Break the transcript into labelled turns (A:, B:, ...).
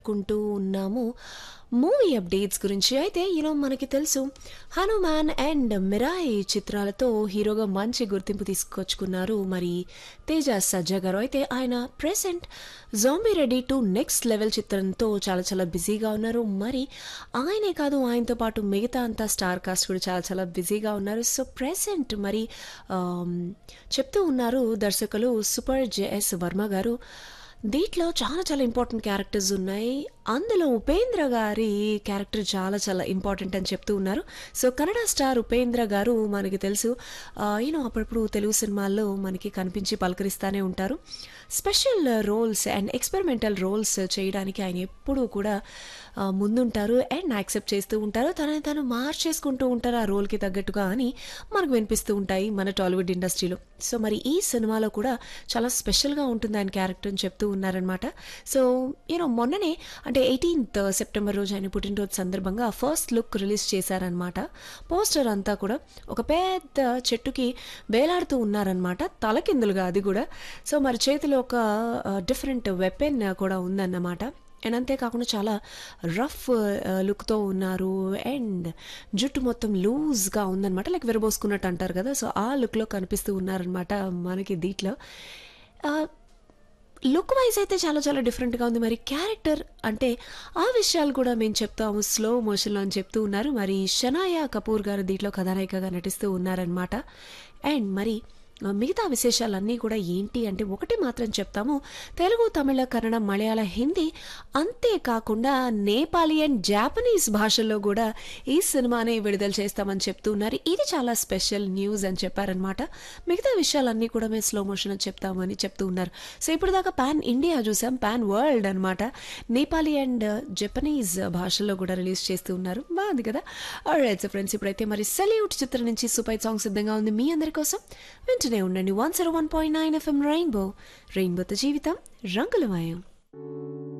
A: కుంటూ ఉన్నాము movie updates గురించి అయితే యూనో మనకి తెలుసు హనుమాన్ అండ్ మిరాయి చిత్రాలతో హీరోగా మంచి గుర్తింపు తీసుకొచ్చుకున్నారు మరి తేజ సజ్జా గారు అయితే ఆయన present zombie ready to next level చిత్రంతో చాలా చాలా బిజీగా ఉన్నారు మరి ఆయనే కాదు ఆయనతో పాటు మిగతా అంతా స్టార్ కాస్ట్ కూడా చాలా చాలా బిజీగా ఉన్నారు సో ప్రెసెంట్ మరి ఆమ్, చెప్తూ ఉన్నారు దర్శకులు సూపర్ జేఎస్ వర్మ గారు దీంట్లో చాలా చాలా ఇంపార్టెంట్ క్యారెక్టర్స్ ఉన్నాయి అందులో ఉపేంద్ర గారి క్యారెక్టర్ చాలా చాలా ఇంపార్టెంట్ అని చెప్తూ ఉన్నారు సో కన్నడ స్టార్ ఉపేంద్ర గారు మనకి తెలుసు యూనో అప్పుడప్పుడు తెలుగు సినిమాల్లో మనకి కనిపించి పలకరిస్తూనే ఉంటారు special roles and experimental roles చేయడానికి ఆయన ఎప్పుడూ కూడా ఆ, ముందుంటారు అండ్ యాక్సెప్ట్ చేస్తూ ఉంటారు తనని తను మార్చేసుకుంటూ ఉంటారు ఆ రోల్కి తగ్గట్టుగా అని మనకు వినిపిస్తూ ఉంటాయి మన టాలీవుడ్ ఇండస్ట్రీలో సో మరి ఈ సినిమాలో కూడా చాలా స్పెషల్గా ఉంటుంది ఆయన క్యారెక్టర్ అని చెప్తూ ఉన్నారనమాట సో యూనో మొన్ననే అంటే ఎయిటీన్త్ సెప్టెంబర్ రోజు ఆయన పుట్టినరోజు సందర్భంగా ఫస్ట్ లుక్ రిలీజ్ చేశారనమాట పోస్టర్ అంతా కూడా ఒక పెద్ద చెట్టుకి వేలాడుతూ ఉన్నారనమాట తలకిందులుగా అది కూడా సో మరి చేతిలో ఒక డిఫరెంట్ వెపెన్ కూడా ఉందన్నమాట అండ్ అంతేకాకుండా చాలా రఫ్ లుక్తో ఉన్నారు అండ్ జుట్టు మొత్తం లూజ్గా ఉందన్నమాట లైక్ విరబోసుకున్నట్టు అంటారు కదా సో ఆ లుక్లో కనిపిస్తూ ఉన్నారనమాట మనకి దీంట్లో ఆ, లుక్ వైజ్ అయితే చాలా చాలా డిఫరెంట్గా ఉంది మరి క్యారెక్టర్ అంటే ఆ విషయాలు కూడా మేము చెప్తాము స్లో మోషన్లో అని చెప్తూ ఉన్నారు మరి షనాయా కపూర్ గారు దీంట్లో కథానాయికగా నటిస్తూ ఉన్నారనమాట అండ్ మరి ఆ, మిగతా విశేషాలన్నీ కూడా ఏంటి అంటే ఒకటి మాత్రం చెప్తాము తెలుగు తమిళ కన్నడ మలయాళ హిందీ అంతేకాకుండా నేపాలీ అండ్ జాపనీస్ భాషల్లో కూడా ఈ సినిమాని విడుదల చేస్తామని చెప్తూ ఉన్నారు ఇది చాలా స్పెషల్ న్యూస్ అని చెప్పారనమాట మిగతా విషయాలన్నీ కూడా మేము స్లో మోషన్ అని చెప్తామని చెప్తూ ఉన్నారు సో ఇప్పుడు దాకా పాన్ ఇండియా చూసాం పాన్ వరల్డ్ అనమాట నేపాలీ అండ్ జపనీస్ భాషల్లో కూడా రిలీజ్ చేస్తూ ఉన్నారు బాగుంది కదా రైట్ సో ఫ్రెండ్స్ ఇప్పుడైతే మరి సెల్యూట్ చిత్రం నుంచి సూపర్ సాంగ్ సిద్ధంగా ఉంది మీ అందరి కోసం వింటూనే ఉండండి one zero one point nine FM rainbow రెయిన్బోతో జీవితం రంగులమయం